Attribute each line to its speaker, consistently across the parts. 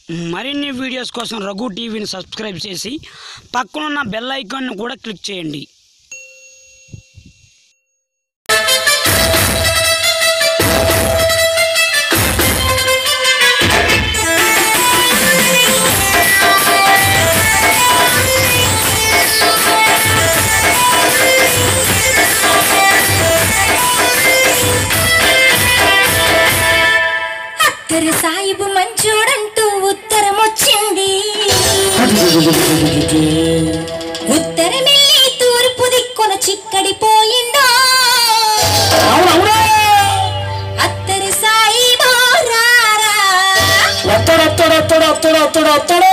Speaker 1: మరిన్ని వీడియోస్ కోసం రఘు టీవీని సబ్స్క్రైబ్ చేసి పక్కనున్న బెల్ ఐకాన్ను కూడా క్లిక్ చేయండి
Speaker 2: అత్తరు సాయిబు మంచోడంటూ ఉత్తరం వచ్చింది ఉత్తరమెల్లి తూర్పు దిక్కున చిక్కడిపోయిందో అత్తరు సాయిబో రారా
Speaker 1: వస్తాడు వస్తాడు వస్తాడు వస్తాడు వస్తాడు వస్తాడు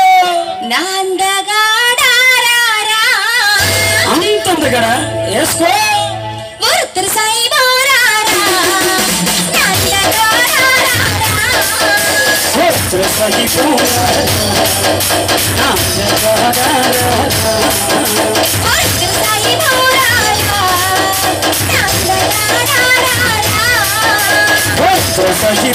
Speaker 2: నాందగాడారా
Speaker 1: అంత ఉంది కదా వేసుకో
Speaker 2: ఉత్తరు సాయిబో రారా నాందగాడారా ఉత్తరు సాయిబో రారా నాందగాడారా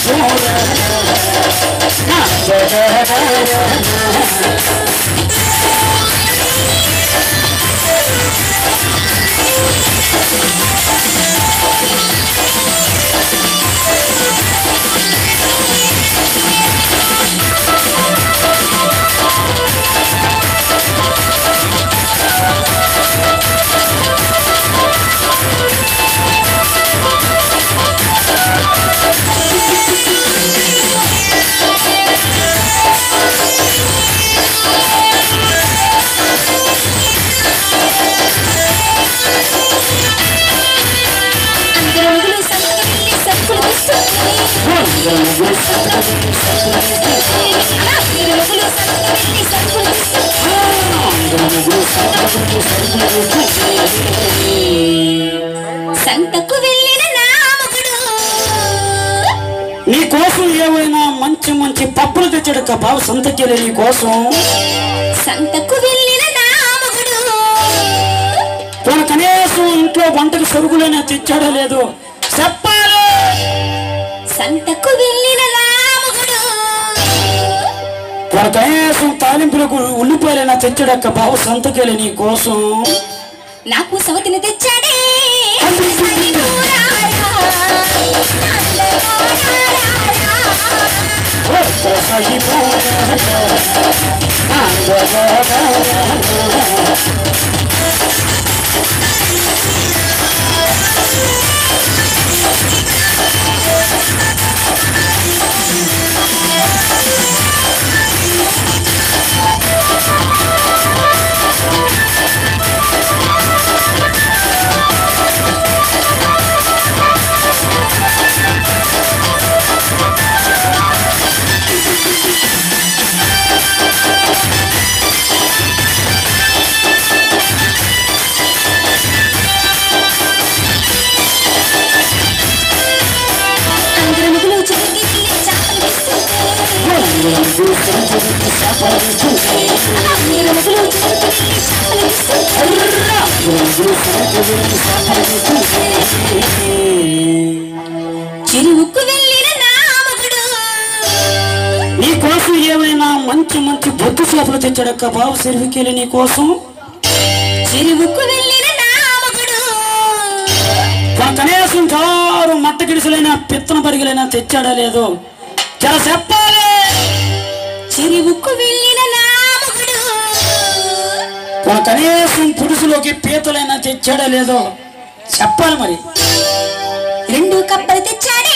Speaker 2: అందరూ ముగ్గులు సంతకెళ్ళి సరుకులు తీసుకొచ్చి అందరూ ముగ్గులు సంతకెళ్ళి సరుకులు తీసుకొచ్చి సంతకు వెళ్ళిన నామకుడు
Speaker 1: నీ కోసం ఏమైనా మంచి మంచి పప్పులు తెచ్చాడు బాబు సంతకెళ్ళి నీ కోసం
Speaker 2: సంతకు వెళ్ళిన నామకుడు
Speaker 1: పోనీ కనీసం ఇంట్లో వంటకి సరుకులైనా తెచ్చాడో లేదో చెప్పాలి
Speaker 2: సంతకు వెళ్ళిన నామకుడు
Speaker 1: పోనీ కనీసం తాలింపులకు ఉల్లిపాయలైనా తెచ్చాడక్క బాబు సంతకెళ్ళి నీ కోసం
Speaker 2: నాకు సవతిని తెచ్చాడే అందరూ ముగ్గులు చెరువుకి వెళ్ళి చేపలు తీసుకుంటే అందరూ ముగ్గులు చెరువుకి వెళ్ళి చేపలు తీసుకుంటే చెరువుకు వెళ్ళిన నామకుడు
Speaker 1: నీ కోసం ఏమైనా మంచి మంచి బొద్దు చేపలు తెచ్చాడక్క బాబు చెరువుకెళ్ళి నీ కోసం
Speaker 2: చెరువుకు వెళ్ళిన నామకుడు
Speaker 1: పోనీ కనీసం చారు మట్ట గిడిసలైనా పిత్తన పరిగలైనా తెచ్చాడా లేదో చాలా చెప్పాలి
Speaker 2: చెరువుకు వెళ్ళిన నామకుడు
Speaker 1: పోనీ కనీసం పురుషులోకి పీతలైనా తెచ్చాడా లేదో చెప్పాలి మరి
Speaker 2: రెండు కప్పలు తెచ్చాడే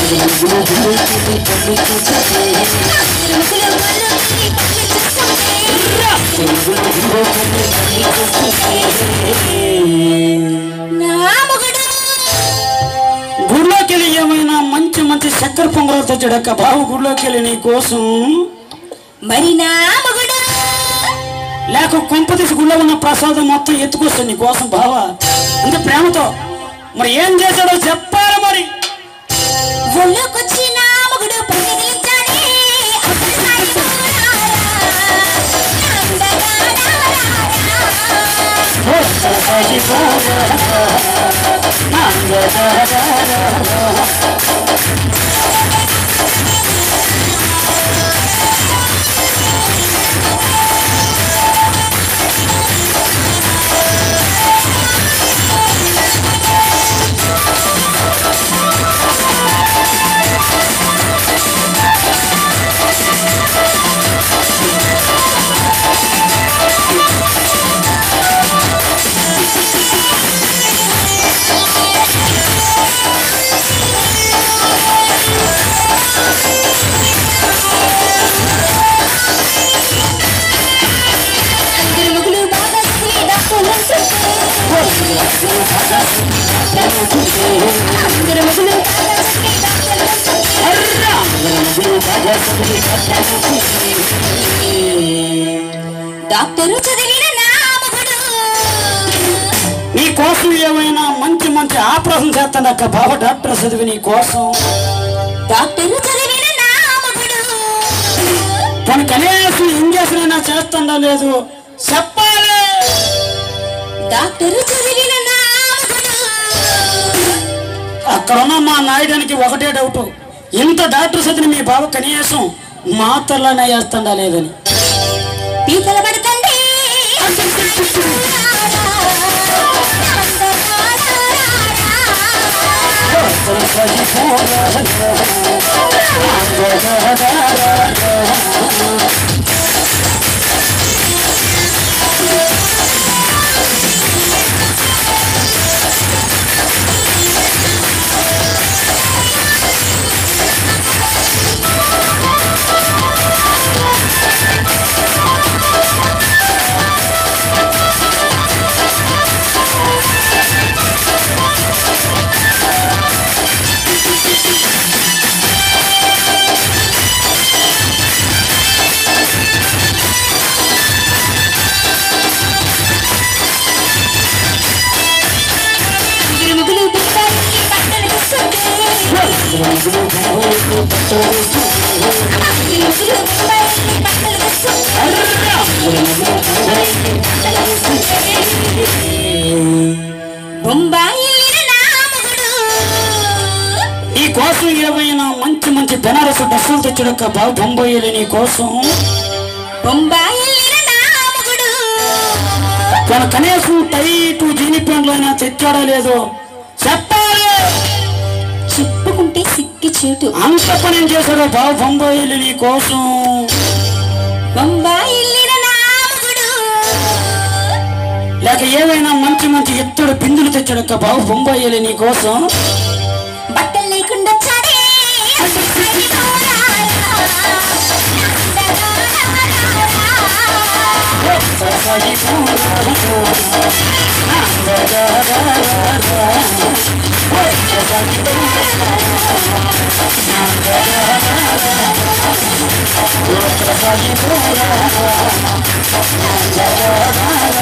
Speaker 2: ముగ్గులు ముగ్గులు పళ్ళు చూస్తుంటే నా మొగుడు
Speaker 1: గుడిలోకి వెళ్ళి ఏమైనా మంచి మంచి చక్కెర పొంగలు తెచ్చాడక్క బాబు గుడిలోకి వెళ్ళి నీ కోసం
Speaker 2: మరి నా మొగుడు
Speaker 1: లేక కొంప తీసి గుళ్ళో ఉన్న ప్రసాదం మొత్తం ఎత్తుకొస్తాడు నీ కోసం బావా అంటే ప్రేమతో మరి ఏం చేశాడో చెప్పాలి మరి
Speaker 2: ఒళ్ళోకొచ్చి నా మొగుడు పరిగెదిలించాడే ఒక్కసారి చూడాలా అందరి మొగులు బాగా స్త్రీ డాక్టర్లు అందరి మొగులు బాగా స్త్రీ డాక్టరు చదివిన నా మొగుడు
Speaker 1: నీ కోసం ఏమైనా మంచి మంచి ఆపరేషన్ చేస్తాడక్క బావ డాక్టర్ చదివి నీ కోసం
Speaker 2: డాక్టరు చదివిన నా మొగుడు
Speaker 1: తను కనీసం ఇంజక్షన్ అయినా చేస్తుందా లేదు చెప్పాలి
Speaker 2: డాక్టరు చదివిన నా మొగుడు
Speaker 1: అక్కడ ఉన్న మా నాయుడానికి ఒకటే డౌట్ ఇంత డాక్టర్ చదివిన మీ బావ కనీసం మాత్రలనే వేస్తుందా లేదని
Speaker 2: పీకల పడకండి ముగ్గులు బిడ్డలు పట్టలు వస్తుంటే ముగ్గులు బిడ్డలు పట్టలు వస్తుంటే బొంబాయి నా మొగుడు
Speaker 1: నీ కోసం ఏమైనా మంచి మంచి బెనారస్ డ్రెస్సులు తెచ్చాడక్క బావ బొంబాయిలు నీ కోసం
Speaker 2: బొంబాయి నా మొగుడు
Speaker 1: తన కనీసం టైట్ జీని ప్యాంట్లు అయినా తెచ్చాడా లేదో చెప్పాలి
Speaker 2: చెప్పుకుంటే సిగ్గి చేటు
Speaker 1: అంత పని ఏం చేశాడో బావ బొంబాయిలు నీ కోసం
Speaker 2: బొంబాయి నా మొగుడు
Speaker 1: లేక ఏమైనా మంచి మంచి ఎత్తుడు బిందులు తెచ్చాడక్క బావ బొంబాయిలు నీ కోసం
Speaker 2: బట్టలు లేకుండా చాడే
Speaker 1: Thank